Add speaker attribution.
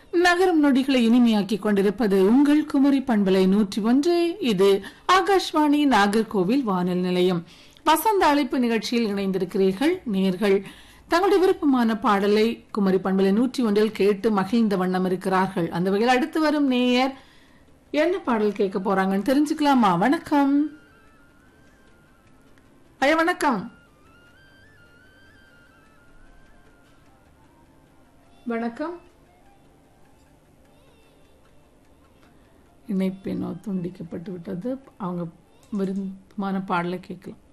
Speaker 1: நகரம் நொடிகளை இனிமையாக்கிக் கொண்டிருப்பது உங்கள் குமரி பண்பலை நூற்றி ஒன்று இது ஆகாஷ்வாணி நாகர்கோவில் வானொலி நிலையம் வசந்த அழைப்பு நிகழ்ச்சியில் இணைந்திருக்கிறீர்கள் நேர்கள் தங்களுடைய விருப்பமான பாடலை குமரி பண்பலை நூற்றி ஒன்றில் கேட்டு மகிழ்ந்த வண்ணம் இருக்கிறார்கள் அந்த வகையில் அடுத்து வரும் நேயர் என்ன பாடல் கேட்க போறாங்கன்னு தெரிஞ்சுக்கலாமா வணக்கம் ஐயா வணக்கம் வணக்கம் இணைப்பினோ துண்டிக்கப்பட்டு விட்டது அவங்க விருப்பமான பாடலை கேட்கலாம்